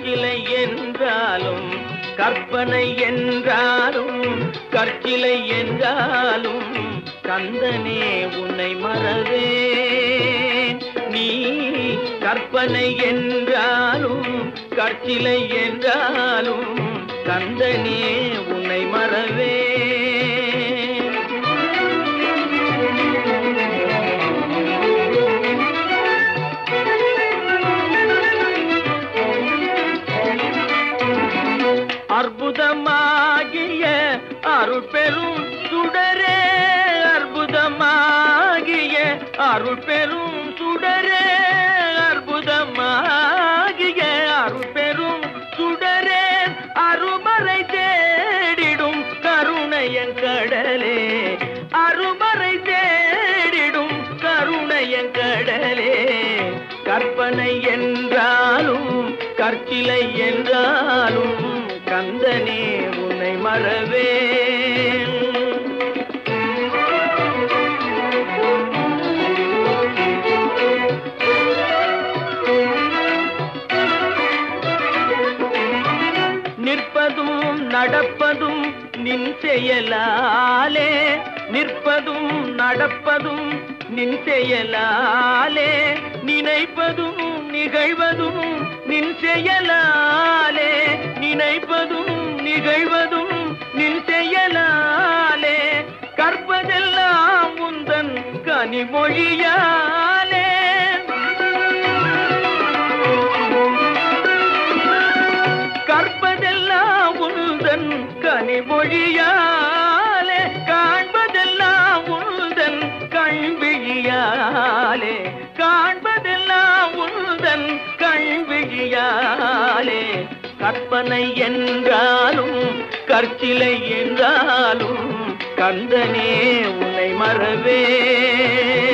கற்சிலை என்றாலும் கற்பனை என்றாலும் கற்சிலை என்றாலும் கந்தனே உன்னை மறவேன் நீ கற்பனை என்றாலும் கற்சிலை என்றாலும் கந்தனே உன்னை மறவேன் அற்புதமாகிய அருள் பெரும் சுடரே அற்புதமாகிய அருள் பெரும் சுடரே அற்புதமாகிய அருள் பெரும் சுடரே அருமறை தேடிடும் கருணையன் கடலே அருமறை தேடிடும் கருணையன் கடலே கற்பனை என்றாலும் கற்சிலை என்றாலும் கந்தனே உன்னை மறவேன் நிற்பதும் நடப்பதும் நின் செயலாலே நிற்பதும் நடப்பதும் நின் செயலாலே நினைப்பதும் நிகழ்வதும் நின் செயலாலே நினைப்பதும் நிகழ்வதும் நின் செயலாலே கற்பதெல்லாம் உந்தன் கனிமொழியாலே கற்பதெல்லாம் உந்தன் கனிமொழியாலே காண்பதெல்லாம் உந்தன் கண்விழியாலே காண்பதெல்லாம் உந்தன் கண்விழியாலே கற்பனை என்றாலும் கற்சிலை என்றாலும் கந்தனே உன்னை மறவே